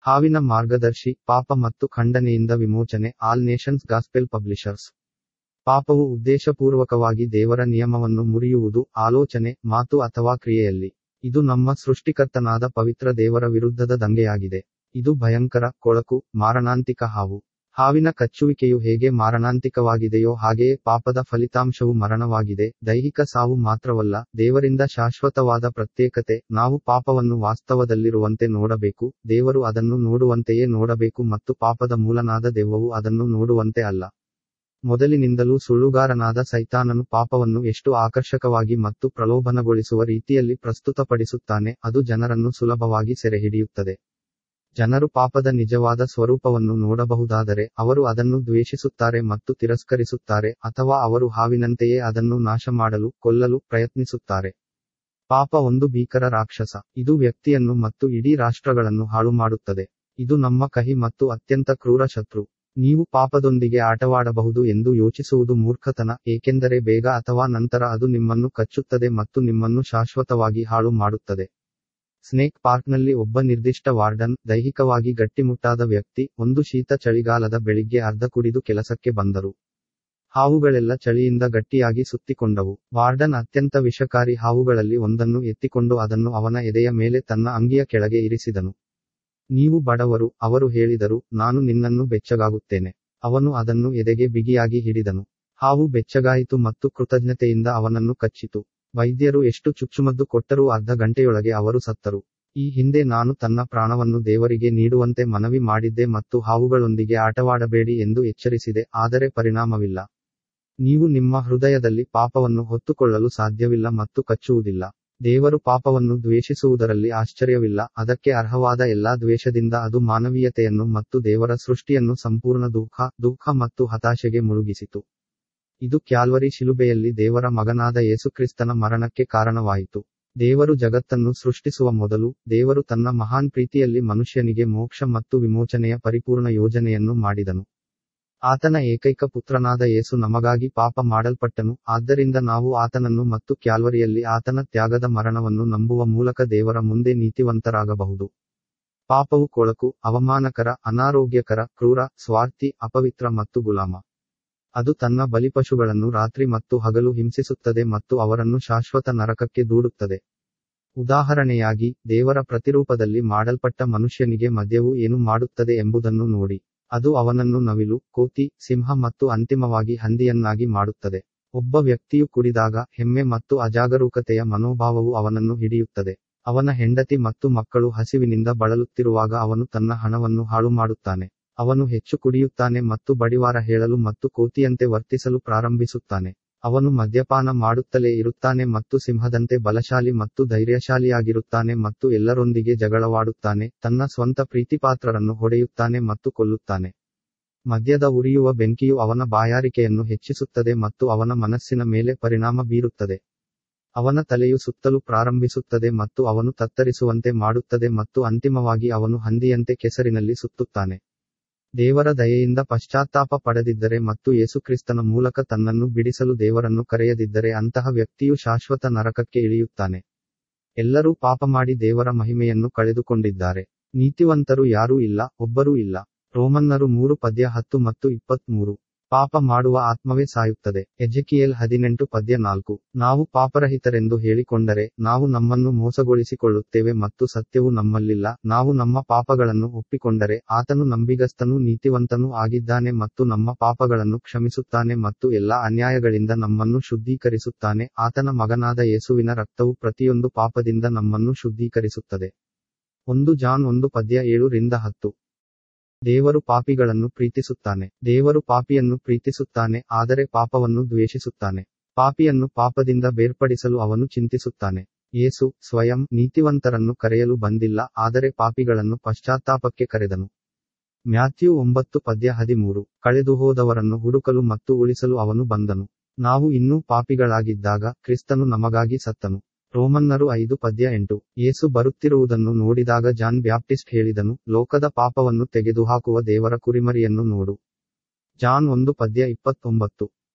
ಹಾವಿನ ಮಾರ್ಗದರ್ಶಿ ಪಾಪ ಮತ್ತು ಖಂಡನೆಯಿಂದ ವಿಮೋಚನೆ ಆಲ್ ನೇಷನ್ಸ್ ಗಾಸ್ಪೆಲ್ ಪಬ್ಲಿಷರ್ಸ್ ಪಾಪವು ಉದ್ದೇಶಪೂರ್ವಕವಾಗಿ ದೇವರ ನಿಯಮವನ್ನು ಮುರಿಯುವುದು ಆಲೋಚನೆ ಮಾತು ಅಥವಾ ಕ್ರಿಯೆಯಲ್ಲಿ ಇದು ನಮ್ಮ ಸೃಷ್ಟಿಕರ್ತನಾದ ಪವಿತ್ರ ದೇವರ ವಿರುದ್ಧದ ದಂಗೆಯಾಗಿದೆ ಇದು ಭಯಂಕರ ಕೊಳಕು ಮಾರಣಾಂತಿಕ ಹಾವು ಹಾವಿನ ಕಚ್ಚುವಿಕೆಯು ಹೇಗೆ ಮಾರಣಾಂತಿಕವಾಗಿದೆಯೋ ಹಾಗೆಯೇ ಪಾಪದ ಫಲಿತಾಂಶವು ಮರಣವಾಗಿದೆ ದೈಹಿಕ ಸಾವು ಮಾತ್ರವಲ್ಲ ದೇವರಿಂದ ಶಾಶ್ವತವಾದ ಪ್ರತ್ಯೇಕತೆ ನಾವು ಪಾಪವನ್ನು ವಾಸ್ತವದಲ್ಲಿರುವಂತೆ ನೋಡಬೇಕು ದೇವರು ಅದನ್ನು ನೋಡುವಂತೆಯೇ ನೋಡಬೇಕು ಮತ್ತು ಪಾಪದ ಮೂಲನಾದ ದೆವ್ವವು ಅದನ್ನು ನೋಡುವಂತೆ ಅಲ್ಲ ಮೊದಲಿನಿಂದಲೂ ಸುಳ್ಳುಗಾರನಾದ ಸೈತಾನನು ಪಾಪವನ್ನು ಎಷ್ಟು ಆಕರ್ಷಕವಾಗಿ ಮತ್ತು ಪ್ರಲೋಭನಗೊಳಿಸುವ ರೀತಿಯಲ್ಲಿ ಪ್ರಸ್ತುತಪಡಿಸುತ್ತಾನೆ ಅದು ಜನರನ್ನು ಸುಲಭವಾಗಿ ಸೆರೆಹಿಡಿಯುತ್ತದೆ ಜನರು ಪಾಪದ ನಿಜವಾದ ಸ್ವರೂಪವನ್ನು ನೋಡಬಹುದಾದರೆ ಅವರು ಅದನ್ನು ದ್ವೇಷಿಸುತ್ತಾರೆ ಮತ್ತು ತಿರಸ್ಕರಿಸುತ್ತಾರೆ ಅಥವಾ ಅವರು ಹಾವಿನಂತೆಯೇ ಅದನ್ನು ನಾಶ ಮಾಡಲು ಕೊಲ್ಲಲು ಪ್ರಯತ್ನಿಸುತ್ತಾರೆ ಪಾಪ ಒಂದು ಭೀಕರ ರಾಕ್ಷಸ ಇದು ವ್ಯಕ್ತಿಯನ್ನು ಮತ್ತು ಇಡೀ ರಾಷ್ಟ್ರಗಳನ್ನು ಹಾಳುಮಾಡುತ್ತದೆ ಇದು ನಮ್ಮ ಕಹಿ ಮತ್ತು ಅತ್ಯಂತ ಕ್ರೂರ ಶತ್ರು ನೀವು ಪಾಪದೊಂದಿಗೆ ಆಟವಾಡಬಹುದು ಎಂದು ಯೋಚಿಸುವುದು ಮೂರ್ಖತನ ಏಕೆಂದರೆ ಬೇಗ ಅಥವಾ ನಂತರ ಅದು ನಿಮ್ಮನ್ನು ಕಚ್ಚುತ್ತದೆ ಮತ್ತು ನಿಮ್ಮನ್ನು ಶಾಶ್ವತವಾಗಿ ಹಾಳು ಮಾಡುತ್ತದೆ ಸ್ನೇಕ್ ಪಾರ್ಕ್ನಲ್ಲಿ ಒಬ್ಬ ನಿರ್ದಿಷ್ಟ ವಾರ್ಡನ್ ದೈಹಿಕವಾಗಿ ಗಟ್ಟಿಮುಟ್ಟಾದ ವ್ಯಕ್ತಿ ಒಂದು ಶೀತ ಚಳಿಗಾಲದ ಬೆಳಿಗ್ಗೆ ಅರ್ಧ ಕುಡಿದು ಕೆಲಸಕ್ಕೆ ಬಂದರು ಹಾವುಗಳೆಲ್ಲ ಚಳಿಯಿಂದ ಗಟ್ಟಿಯಾಗಿ ಸುತ್ತಿಕೊಂಡವು ವಾರ್ಡನ್ ಅತ್ಯಂತ ವಿಷಕಾರಿ ಹಾವುಗಳಲ್ಲಿ ಒಂದನ್ನು ಎತ್ತಿಕೊಂಡು ಅದನ್ನು ಅವನ ಎದೆಯ ಮೇಲೆ ತನ್ನ ಅಂಗಿಯ ಕೆಳಗೆ ಇರಿಸಿದನು ನೀವು ಬಡವರು ಅವರು ಹೇಳಿದರು ನಾನು ನಿನ್ನನ್ನು ಬೆಚ್ಚಗಾಗುತ್ತೇನೆ ಅವನು ಅದನ್ನು ಎದೆಗೆ ಬಿಗಿಯಾಗಿ ಹಿಡಿದನು ಹಾವು ಬೆಚ್ಚಗಾಯಿತು ಮತ್ತು ಕೃತಜ್ಞತೆಯಿಂದ ಅವನನ್ನು ಕಚ್ಚಿತು ವೈದ್ಯರು ಎಷ್ಟು ಚುಚ್ಚುಮದ್ದು ಕೊಟ್ಟರೂ ಅರ್ಧ ಗಂಟೆಯೊಳಗೆ ಅವರು ಸತ್ತರು ಈ ಹಿಂದೆ ನಾನು ತನ್ನ ಪ್ರಾಣವನ್ನು ದೇವರಿಗೆ ನೀಡುವಂತೆ ಮನವಿ ಮಾಡಿದ್ದೆ ಮತ್ತು ಹಾವುಗಳೊಂದಿಗೆ ಆಟವಾಡಬೇಡಿ ಎಂದು ಎಚ್ಚರಿಸಿದೆ ಆದರೆ ಪರಿಣಾಮವಿಲ್ಲ ನೀವು ನಿಮ್ಮ ಹೃದಯದಲ್ಲಿ ಪಾಪವನ್ನು ಹೊತ್ತುಕೊಳ್ಳಲು ಸಾಧ್ಯವಿಲ್ಲ ಮತ್ತು ಕಚ್ಚುವುದಿಲ್ಲ ದೇವರು ಪಾಪವನ್ನು ದ್ವೇಷಿಸುವುದರಲ್ಲಿ ಆಶ್ಚರ್ಯವಿಲ್ಲ ಅದಕ್ಕೆ ಅರ್ಹವಾದ ಎಲ್ಲಾ ದ್ವೇಷದಿಂದ ಅದು ಮಾನವೀಯತೆಯನ್ನು ಮತ್ತು ದೇವರ ಸೃಷ್ಟಿಯನ್ನು ಸಂಪೂರ್ಣ ದುಃಖ ದುಃಖ ಮತ್ತು ಹತಾಶೆಗೆ ಮುಳುಗಿಸಿತು ಇದು ಕ್ಯಾಲ್ವರಿ ಶಿಲುಬೆಯಲ್ಲಿ ದೇವರ ಮಗನಾದ ಯೇಸುಕ್ರಿಸ್ತನ ಮರಣಕ್ಕೆ ಕಾರಣವಾಯಿತು ದೇವರು ಜಗತ್ತನ್ನು ಸೃಷ್ಟಿಸುವ ಮೊದಲು ದೇವರು ತನ್ನ ಮಹಾನ್ ಪ್ರೀತಿಯಲ್ಲಿ ಮನುಷ್ಯನಿಗೆ ಮೋಕ್ಷ ಮತ್ತು ವಿಮೋಚನೆಯ ಪರಿಪೂರ್ಣ ಯೋಜನೆಯನ್ನು ಮಾಡಿದನು ಆತನ ಏಕೈಕ ಪುತ್ರನಾದ ಯೇಸು ನಮಗಾಗಿ ಪಾಪ ಮಾಡಲ್ಪಟ್ಟನು ಆದ್ದರಿಂದ ನಾವು ಆತನನ್ನು ಮತ್ತು ಕ್ಯಾಲ್ವರಿಯಲ್ಲಿ ಆತನ ತ್ಯಾಗದ ಮರಣವನ್ನು ನಂಬುವ ಮೂಲಕ ದೇವರ ಮುಂದೆ ನೀತಿವಂತರಾಗಬಹುದು ಪಾಪವು ಕೊಳಕು ಅವಮಾನಕರ ಅನಾರೋಗ್ಯಕರ ಕ್ರೂರ ಸ್ವಾರ್ಥಿ ಅಪವಿತ್ರ ಮತ್ತು ಗುಲಾಮ ಅದು ತನ್ನ ಬಲಿಪಶುಗಳನ್ನು ರಾತ್ರಿ ಮತ್ತು ಹಗಲು ಹಿಂಸಿಸುತ್ತದೆ ಮತ್ತು ಅವರನ್ನು ಶಾಶ್ವತ ನರಕಕ್ಕೆ ದೂಡುತ್ತದೆ ಉದಾಹರಣೆಯಾಗಿ ದೇವರ ಪ್ರತಿರೂಪದಲ್ಲಿ ಮಾಡಲ್ಪಟ್ಟ ಮನುಷ್ಯನಿಗೆ ಮದ್ಯವು ಏನು ಮಾಡುತ್ತದೆ ಎಂಬುದನ್ನು ನೋಡಿ ಅದು ಅವನನ್ನು ನವಿಲು ಕೋತಿ ಸಿಂಹ ಮತ್ತು ಅಂತಿಮವಾಗಿ ಹಂದಿಯನ್ನಾಗಿ ಮಾಡುತ್ತದೆ ಒಬ್ಬ ವ್ಯಕ್ತಿಯು ಕುಡಿದಾಗ ಹೆಮ್ಮೆ ಮತ್ತು ಅಜಾಗರೂಕತೆಯ ಮನೋಭಾವವು ಅವನನ್ನು ಹಿಡಿಯುತ್ತದೆ ಅವನ ಹೆಂಡತಿ ಮತ್ತು ಮಕ್ಕಳು ಹಸಿವಿನಿಂದ ಬಳಲುತ್ತಿರುವಾಗ ಅವನು ತನ್ನ ಹಣವನ್ನು ಹಾಳು ಮಾಡುತ್ತಾನೆ ಅವನು ಹೆಚ್ಚು ಕುಡಿಯುತ್ತಾನೆ ಮತ್ತು ಬಡಿವಾರ ಹೇಳಲು ಮತ್ತು ಕೋತಿಯಂತೆ ವರ್ತಿಸಲು ಪ್ರಾರಂಭಿಸುತ್ತಾನೆ ಅವನು ಮದ್ಯಪಾನ ಮಾಡುತ್ತಲೇ ಇರುತ್ತಾನೆ ಮತ್ತು ಸಿಂಹದಂತೆ ಬಲಶಾಲಿ ಮತ್ತು ಧೈರ್ಯಶಾಲಿಯಾಗಿರುತ್ತಾನೆ ಮತ್ತು ಎಲ್ಲರೊಂದಿಗೆ ಜಗಳವಾಡುತ್ತಾನೆ ತನ್ನ ಸ್ವಂತ ಪ್ರೀತಿಪಾತ್ರರನ್ನು ಹೊಡೆಯುತ್ತಾನೆ ಮತ್ತು ಕೊಲ್ಲುತ್ತಾನೆ ಮದ್ಯದ ಉರಿಯುವ ಬೆಂಕಿಯು ಅವನ ಬಾಯಾರಿಕೆಯನ್ನು ಹೆಚ್ಚಿಸುತ್ತದೆ ಮತ್ತು ಅವನ ಮನಸ್ಸಿನ ಮೇಲೆ ಪರಿಣಾಮ ಬೀರುತ್ತದೆ ಅವನ ತಲೆಯು ಸುತ್ತಲು ಪ್ರಾರಂಭಿಸುತ್ತದೆ ಮತ್ತು ಅವನು ತತ್ತರಿಸುವಂತೆ ಮಾಡುತ್ತದೆ ಮತ್ತು ಅಂತಿಮವಾಗಿ ಅವನು ಹಂದಿಯಂತೆ ಕೆಸರಿನಲ್ಲಿ ಸುತ್ತುತ್ತಾನೆ ದೇವರ ದಯೆಯಿಂದ ಪಶ್ಚಾತ್ತಾಪ ಪಡೆದಿದ್ದರೆ ಮತ್ತು ಯೇಸುಕ್ರಿಸ್ತನ ಮೂಲಕ ತನ್ನನ್ನು ಬಿಡಿಸಲು ದೇವರನ್ನು ಕರೆಯದಿದ್ದರೆ ಅಂತಹ ವ್ಯಕ್ತಿಯು ಶಾಶ್ವತ ನರಕಕ್ಕೆ ಇಳಿಯುತ್ತಾನೆ ಎಲ್ಲರೂ ಪಾಪ ಮಾಡಿ ದೇವರ ಮಹಿಮೆಯನ್ನು ಕಳೆದುಕೊಂಡಿದ್ದಾರೆ ನೀತಿವಂತರು ಯಾರೂ ಇಲ್ಲ ಒಬ್ಬರೂ ಇಲ್ಲ ರೋಮನ್ನರು ಮೂರು ಪದ್ಯ ಹತ್ತು ಮತ್ತು ಇಪ್ಪತ್ಮೂರು ಪಾಪ ಮಾಡುವ ಆತ್ಮವೇ ಸಾಯುತ್ತದೆ ಎಜೆಕಿಯಲ್ ಹದಿನೆಂಟು ಪದ್ಯ ನಾಲ್ಕು ನಾವು ಪಾಪರಹಿತರೆಂದು ಹೇಳಿಕೊಂಡರೆ ನಾವು ನಮ್ಮನ್ನು ಮೋಸಗೊಳಿಸಿಕೊಳ್ಳುತ್ತೇವೆ ಮತ್ತು ಸತ್ಯವು ನಮ್ಮಲ್ಲಿಲ್ಲ ನಾವು ನಮ್ಮ ಪಾಪಗಳನ್ನು ಒಪ್ಪಿಕೊಂಡರೆ ಆತನು ನಂಬಿಗಸ್ತನೂ ನೀತಿವಂತನೂ ಆಗಿದ್ದಾನೆ ಮತ್ತು ನಮ್ಮ ಪಾಪಗಳನ್ನು ಕ್ಷಮಿಸುತ್ತಾನೆ ಮತ್ತು ಎಲ್ಲಾ ಅನ್ಯಾಯಗಳಿಂದ ನಮ್ಮನ್ನು ಶುದ್ಧೀಕರಿಸುತ್ತಾನೆ ಆತನ ಮಗನಾದ ಯೇಸುವಿನ ರಕ್ತವು ಪ್ರತಿಯೊಂದು ಪಾಪದಿಂದ ನಮ್ಮನ್ನು ಶುದ್ಧೀಕರಿಸುತ್ತದೆ ಒಂದು ಜಾನ್ ಒಂದು ಪದ್ಯ ಏಳು ರಿಂದ ಹತ್ತು ದೇವರು ಪಾಪಿಗಳನ್ನು ಪ್ರೀತಿಸುತ್ತಾನೆ ದೇವರು ಪಾಪಿಯನ್ನು ಪ್ರೀತಿಸುತ್ತಾನೆ ಆದರೆ ಪಾಪವನ್ನು ದ್ವೇಷಿಸುತ್ತಾನೆ ಪಾಪಿಯನ್ನು ಪಾಪದಿಂದ ಬೇರ್ಪಡಿಸಲು ಅವನು ಚಿಂತಿಸುತ್ತಾನೆ ಯೇಸು ಸ್ವಯಂ ನೀತಿವಂತರನ್ನು ಕರೆಯಲು ಬಂದಿಲ್ಲ ಆದರೆ ಪಾಪಿಗಳನ್ನು ಪಶ್ಚಾತ್ತಾಪಕ್ಕೆ ಕರೆದನು ಮ್ಯಾಥ್ಯೂ ಒಂಬತ್ತು ಪದ್ಯ ಹದಿಮೂರು ಕಳೆದುಹೋದವರನ್ನು ಹುಡುಕಲು ಮತ್ತು ಉಳಿಸಲು ಅವನು ಬಂದನು ನಾವು ಇನ್ನೂ ಪಾಪಿಗಳಾಗಿದ್ದಾಗ ಕ್ರಿಸ್ತನು ನಮಗಾಗಿ ಸತ್ತನು ರೋಮನ್ನರು ಐದು ಪದ್ಯ ಎಂಟು ಯೇಸು ಬರುತ್ತಿರುವುದನ್ನು ನೋಡಿದಾಗ ಜಾನ್ ಬ್ಯಾಪ್ಟಿಸ್ಟ್ ಹೇಳಿದನು ಲೋಕದ ಪಾಪವನ್ನು ತೆಗೆದುಹಾಕುವ ದೇವರ ಕುರಿಮರಿಯನ್ನು ನೋಡು ಜಾನ್ ಒಂದು ಪದ್ಯ ಇಪ್ಪತ್ತೊಂಬತ್ತು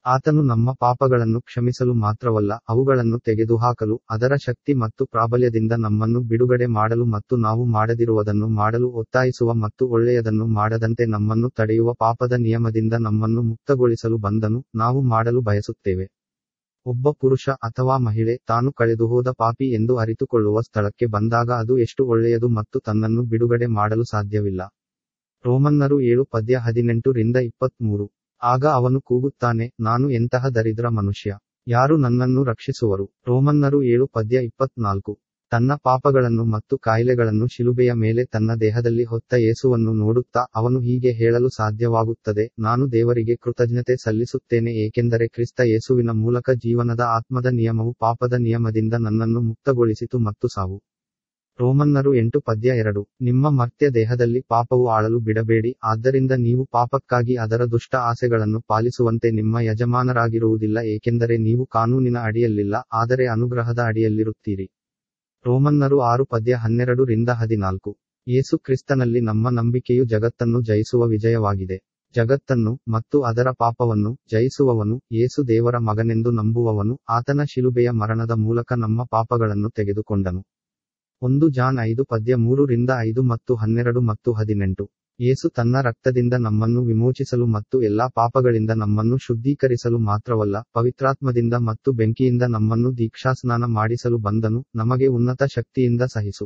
ಆತನು ನಮ್ಮ ಪಾಪಗಳನ್ನು ಕ್ಷಮಿಸಲು ಮಾತ್ರವಲ್ಲ ಅವುಗಳನ್ನು ತೆಗೆದುಹಾಕಲು ಅದರ ಶಕ್ತಿ ಮತ್ತು ಪ್ರಾಬಲ್ಯದಿಂದ ನಮ್ಮನ್ನು ಬಿಡುಗಡೆ ಮಾಡಲು ಮತ್ತು ನಾವು ಮಾಡದಿರುವುದನ್ನು ಮಾಡಲು ಒತ್ತಾಯಿಸುವ ಮತ್ತು ಒಳ್ಳೆಯದನ್ನು ಮಾಡದಂತೆ ನಮ್ಮನ್ನು ತಡೆಯುವ ಪಾಪದ ನಿಯಮದಿಂದ ನಮ್ಮನ್ನು ಮುಕ್ತಗೊಳಿಸಲು ಬಂದನು ನಾವು ಮಾಡಲು ಬಯಸುತ್ತೇವೆ ಒಬ್ಬ ಪುರುಷ ಅಥವಾ ಮಹಿಳೆ ತಾನು ಕಳೆದುಹೋದ ಪಾಪಿ ಎಂದು ಅರಿತುಕೊಳ್ಳುವ ಸ್ಥಳಕ್ಕೆ ಬಂದಾಗ ಅದು ಎಷ್ಟು ಒಳ್ಳೆಯದು ಮತ್ತು ತನ್ನನ್ನು ಬಿಡುಗಡೆ ಮಾಡಲು ಸಾಧ್ಯವಿಲ್ಲ ರೋಮನ್ನರು ಏಳು ಪದ್ಯ ಹದಿನೆಂಟು ರಿಂದ ಇಪ್ಪತ್ಮೂರು ಆಗ ಅವನು ಕೂಗುತ್ತಾನೆ ನಾನು ಎಂತಹ ದರಿದ್ರ ಮನುಷ್ಯ ಯಾರು ನನ್ನನ್ನು ರಕ್ಷಿಸುವರು ರೋಮನ್ನರು ಏಳು ಪದ್ಯ ಇಪ್ಪತ್ನಾಲ್ಕು ತನ್ನ ಪಾಪಗಳನ್ನು ಮತ್ತು ಕಾಯಿಲೆಗಳನ್ನು ಶಿಲುಬೆಯ ಮೇಲೆ ತನ್ನ ದೇಹದಲ್ಲಿ ಹೊತ್ತ ಯೇಸುವನ್ನು ನೋಡುತ್ತಾ ಅವನು ಹೀಗೆ ಹೇಳಲು ಸಾಧ್ಯವಾಗುತ್ತದೆ ನಾನು ದೇವರಿಗೆ ಕೃತಜ್ಞತೆ ಸಲ್ಲಿಸುತ್ತೇನೆ ಏಕೆಂದರೆ ಕ್ರಿಸ್ತ ಯೇಸುವಿನ ಮೂಲಕ ಜೀವನದ ಆತ್ಮದ ನಿಯಮವು ಪಾಪದ ನಿಯಮದಿಂದ ನನ್ನನ್ನು ಮುಕ್ತಗೊಳಿಸಿತು ಮತ್ತು ಸಾವು ರೋಮನ್ನರು ಎಂಟು ಪದ್ಯ ಎರಡು ನಿಮ್ಮ ಮರ್ತ್ಯ ದೇಹದಲ್ಲಿ ಪಾಪವು ಆಳಲು ಬಿಡಬೇಡಿ ಆದ್ದರಿಂದ ನೀವು ಪಾಪಕ್ಕಾಗಿ ಅದರ ದುಷ್ಟ ಆಸೆಗಳನ್ನು ಪಾಲಿಸುವಂತೆ ನಿಮ್ಮ ಯಜಮಾನರಾಗಿರುವುದಿಲ್ಲ ಏಕೆಂದರೆ ನೀವು ಕಾನೂನಿನ ಅಡಿಯಲ್ಲಿಲ್ಲ ಆದರೆ ಅನುಗ್ರಹದ ಅಡಿಯಲ್ಲಿರುತ್ತೀರಿ ರೋಮನ್ನರು ಆರು ಪದ್ಯ ಹನ್ನೆರಡು ರಿಂದ ಹದಿನಾಲ್ಕು ಯೇಸು ಕ್ರಿಸ್ತನಲ್ಲಿ ನಮ್ಮ ನಂಬಿಕೆಯು ಜಗತ್ತನ್ನು ಜಯಿಸುವ ವಿಜಯವಾಗಿದೆ ಜಗತ್ತನ್ನು ಮತ್ತು ಅದರ ಪಾಪವನ್ನು ಜಯಿಸುವವನು ಯೇಸು ದೇವರ ಮಗನೆಂದು ನಂಬುವವನು ಆತನ ಶಿಲುಬೆಯ ಮರಣದ ಮೂಲಕ ನಮ್ಮ ಪಾಪಗಳನ್ನು ತೆಗೆದುಕೊಂಡನು ಒಂದು ಜಾನ್ ಐದು ಪದ್ಯ ಮೂರು ರಿಂದ ಐದು ಮತ್ತು ಹನ್ನೆರಡು ಮತ್ತು ಹದಿನೆಂಟು ಯೇಸು ತನ್ನ ರಕ್ತದಿಂದ ನಮ್ಮನ್ನು ವಿಮೋಚಿಸಲು ಮತ್ತು ಎಲ್ಲಾ ಪಾಪಗಳಿಂದ ನಮ್ಮನ್ನು ಶುದ್ಧೀಕರಿಸಲು ಮಾತ್ರವಲ್ಲ ಪವಿತ್ರಾತ್ಮದಿಂದ ಮತ್ತು ಬೆಂಕಿಯಿಂದ ನಮ್ಮನ್ನು ದೀಕ್ಷಾಸ್ನಾನ ಮಾಡಿಸಲು ಬಂದನು ನಮಗೆ ಉನ್ನತ ಶಕ್ತಿಯಿಂದ ಸಹಿಸು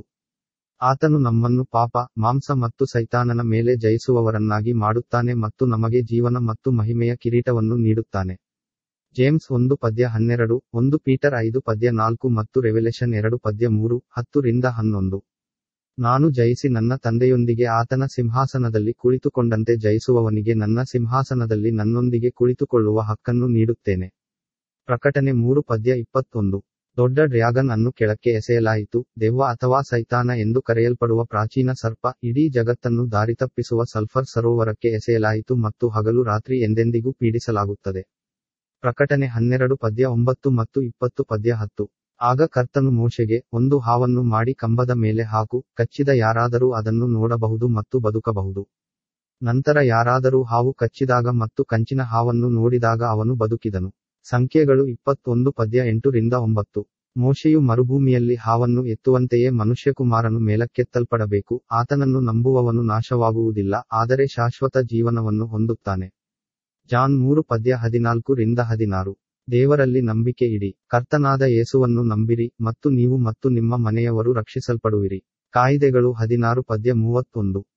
ಆತನು ನಮ್ಮನ್ನು ಪಾಪ ಮಾಂಸ ಮತ್ತು ಸೈತಾನನ ಮೇಲೆ ಜಯಿಸುವವರನ್ನಾಗಿ ಮಾಡುತ್ತಾನೆ ಮತ್ತು ನಮಗೆ ಜೀವನ ಮತ್ತು ಮಹಿಮೆಯ ಕಿರೀಟವನ್ನು ನೀಡುತ್ತಾನೆ ಜೇಮ್ಸ್ ಒಂದು ಪದ್ಯ ಹನ್ನೆರಡು ಒಂದು ಪೀಟರ್ ಐದು ಪದ್ಯ ನಾಲ್ಕು ಮತ್ತು ರೆವೆಲೇಷನ್ ಎರಡು ಪದ್ಯ ಮೂರು ಹತ್ತು ರಿಂದ ಹನ್ನೊಂದು ನಾನು ಜಯಿಸಿ ನನ್ನ ತಂದೆಯೊಂದಿಗೆ ಆತನ ಸಿಂಹಾಸನದಲ್ಲಿ ಕುಳಿತುಕೊಂಡಂತೆ ಜಯಿಸುವವನಿಗೆ ನನ್ನ ಸಿಂಹಾಸನದಲ್ಲಿ ನನ್ನೊಂದಿಗೆ ಕುಳಿತುಕೊಳ್ಳುವ ಹಕ್ಕನ್ನು ನೀಡುತ್ತೇನೆ ಪ್ರಕಟಣೆ ಮೂರು ಪದ್ಯ ಇಪ್ಪತ್ತೊಂದು ದೊಡ್ಡ ಡ್ರ್ಯಾಗನ್ ಅನ್ನು ಕೆಳಕ್ಕೆ ಎಸೆಯಲಾಯಿತು ದೆವ್ವ ಅಥವಾ ಸೈತಾನ ಎಂದು ಕರೆಯಲ್ಪಡುವ ಪ್ರಾಚೀನ ಸರ್ಪ ಇಡೀ ಜಗತ್ತನ್ನು ದಾರಿತಪ್ಪಿಸುವ ಸಲ್ಫರ್ ಸರೋವರಕ್ಕೆ ಎಸೆಯಲಾಯಿತು ಮತ್ತು ಹಗಲು ರಾತ್ರಿ ಎಂದೆಂದಿಗೂ ಪೀಡಿಸಲಾಗುತ್ತದೆ ಪ್ರಕಟಣೆ ಹನ್ನೆರಡು ಪದ್ಯ ಒಂಬತ್ತು ಮತ್ತು ಇಪ್ಪತ್ತು ಪದ್ಯ ಹತ್ತು ಆಗ ಕರ್ತನು ಮೋಶೆಗೆ ಒಂದು ಹಾವನ್ನು ಮಾಡಿ ಕಂಬದ ಮೇಲೆ ಹಾಕು ಕಚ್ಚಿದ ಯಾರಾದರೂ ಅದನ್ನು ನೋಡಬಹುದು ಮತ್ತು ಬದುಕಬಹುದು ನಂತರ ಯಾರಾದರೂ ಹಾವು ಕಚ್ಚಿದಾಗ ಮತ್ತು ಕಂಚಿನ ಹಾವನ್ನು ನೋಡಿದಾಗ ಅವನು ಬದುಕಿದನು ಸಂಖ್ಯೆಗಳು ಇಪ್ಪತ್ತೊಂದು ಪದ್ಯ ಎಂಟು ರಿಂದ ಒಂಬತ್ತು ಮೋಶೆಯು ಮರುಭೂಮಿಯಲ್ಲಿ ಹಾವನ್ನು ಎತ್ತುವಂತೆಯೇ ಮನುಷ್ಯಕುಮಾರನು ಮೇಲಕ್ಕೆತ್ತಲ್ಪಡಬೇಕು ಆತನನ್ನು ನಂಬುವವನು ನಾಶವಾಗುವುದಿಲ್ಲ ಆದರೆ ಶಾಶ್ವತ ಜೀವನವನ್ನು ಹೊಂದುತ್ತಾನೆ ಜಾನ್ ಮೂರು ಪದ್ಯ ಹದಿನಾಲ್ಕು ರಿಂದ ಹದಿನಾರು ದೇವರಲ್ಲಿ ನಂಬಿಕೆ ಇಡಿ ಕರ್ತನಾದ ಯೇಸುವನ್ನು ನಂಬಿರಿ ಮತ್ತು ನೀವು ಮತ್ತು ನಿಮ್ಮ ಮನೆಯವರು ರಕ್ಷಿಸಲ್ಪಡುವಿರಿ ಕಾಯಿದೆಗಳು ಹದಿನಾರು ಪದ್ಯ ಮೂವತ್ತೊಂದು